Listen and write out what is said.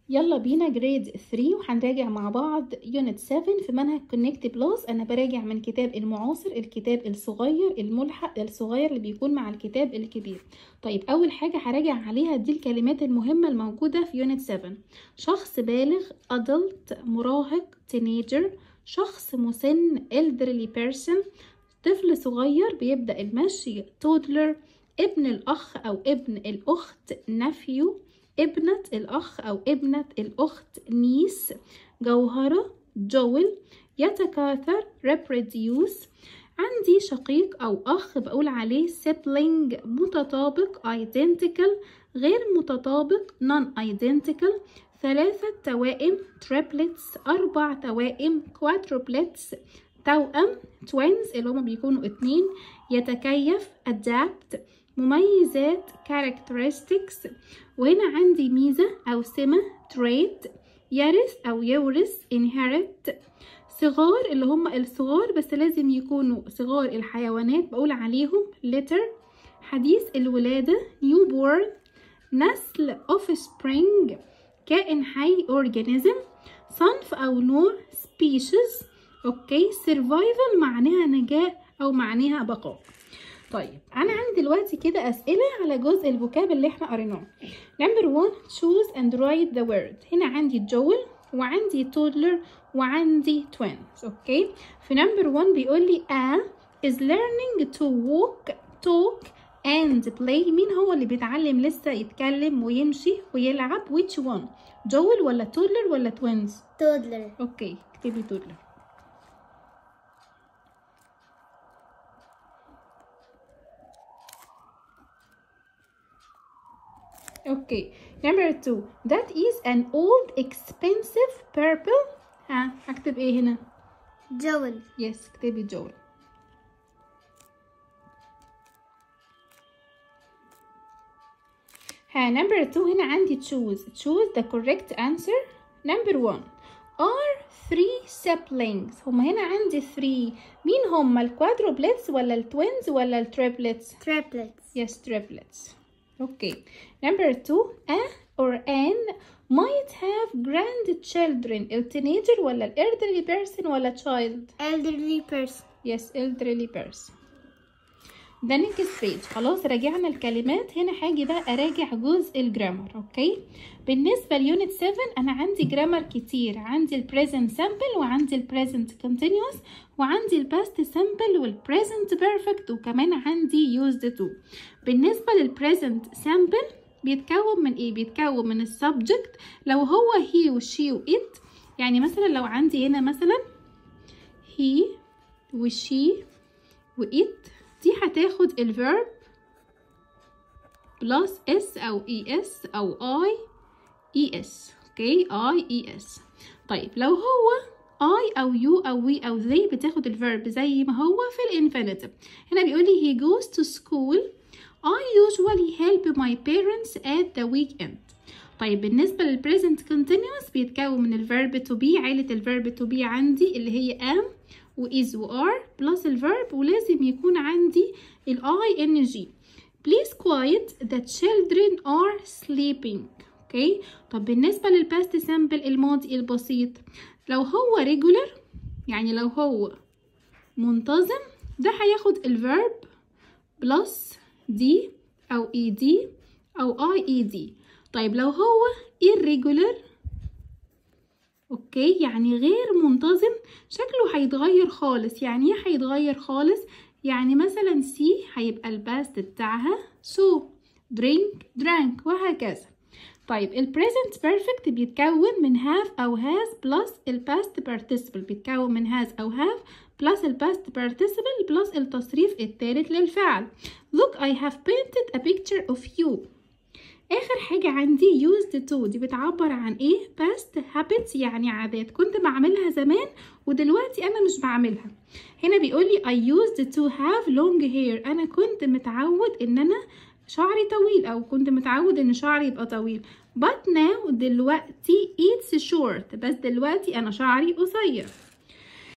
يلا بينا جريد 3 وهنراجع مع بعض يونت 7 في منهج كونكت بلس انا براجع من كتاب المعاصر الكتاب الصغير الملحق الصغير اللي بيكون مع الكتاب الكبير طيب اول حاجه هراجع عليها دي الكلمات المهمه الموجوده في يونت 7 شخص بالغ adult مراهق teenager شخص مسن elderly person طفل صغير بيبدأ المشي toddler ابن الأخ أو ابن الأخت nephew ابنة الأخ أو ابنة الأخت نيس جوهرة جول يتكاثر reproduce عندي شقيق أو أخ بقول عليه sibling متطابق identical غير متطابق non-identical ثلاثة توائم triplets أربع توائم quadruplets توأم twins اللي هما بيكونوا اتنين يتكيف adapt مميزات characteristics وهنا عندي ميزة أو سمة trait يرث أو يورث inherit صغار اللي هم الصغار بس لازم يكونوا صغار الحيوانات بقول عليهم litter حديث الولادة newborn نسل offspring كائن حي organism صنف أو نوع species اوكي survival معناها نجاة أو معناها بقاء طيب انا عندي دلوقتي كده اسئله على جزء الفوكاب اللي احنا قريناه نمبر 1 choose and write the word هنا عندي جول وعندي toddler وعندي twins اوكي في نمبر 1 بيقول لي a is learning to walk talk and play مين هو اللي بيتعلم لسه يتكلم ويمشي ويلعب which one جول ولا toddler ولا twins تودلر اوكي اكتبي toddler Okay, number two. That is an old expensive purple. ها هكتب ايه هنا؟ جول Yes, اكتبي جول. ها number two هنا عندي choose. Choose the correct answer. Number one. Are three siblings. هما هنا عندي three. مين هما الكوادروبلتس ولا التوينز ولا التريبلتس؟ تريبلتس Yes, triplets. Okay. Number two, a or an might have grandchildren. التينيجر ولا ال elderly person ولا child? elderly person Yes, elderly person. ده next page خلاص راجعنا الكلمات هنا هاجي بقى اراجع جزء الجرامر اوكي بالنسبه ليونت 7 انا عندي جرامر كتير عندي البريزنت سامبل وعندي البريزنت كونتينيوس وعندي الباست سامبل والبريزنت بيرفكت وكمان عندي يوزد تو بالنسبه للبريزنت سامبل بيتكون من ايه بيتكون من السبجكت لو هو هي وشي وات يعني مثلا لو عندي هنا مثلا هي وشي وات دي هتاخد الفيرب بلس اس او اي اس او اي اي اس اوكي اي اي اس طيب لو هو I أو you أو we أو they بتاخد الفيرب زي ما هو في الانفينيتيف هنا بيقول لي he goes to school I usually help my parents at the weekend طيب بالنسبة للpresent continuous بيتكون من الفيرب to be عيلة الفيرب to be عندي اللي هي am و is و are plus الفيرب ولازم يكون عندي ال ing please quiet the children are sleeping اوكي طب بالنسبة للباست سامبل الماضي البسيط لو هو regular يعني لو هو منتظم ده هياخد الفيرب بلس دي او ed او ied طيب لو هو irregular اوكي يعني غير منتظم شكله هيتغير خالص يعني ايه هيتغير خالص يعني مثلا سي هيبقى الباست بتاعها so drink drank وهكذا طيب ال present perfect بيتكون من have أو has plus ال past participle بيتكون من has أو have plus ال past participle plus التصريف الثالث للفعل look I have painted a picture of you آخر حاجة عندي used to دي بتعبر عن إيه past habits يعني عادات كنت بعملها زمان ودلوقتي أنا مش بعملها هنا بيقولي I used to have long hair أنا كنت متعود إن أنا شعري طويل او كنت متعود ان شعري يبقى طويل but now دلوقتي it's short بس دلوقتي انا شعري قصير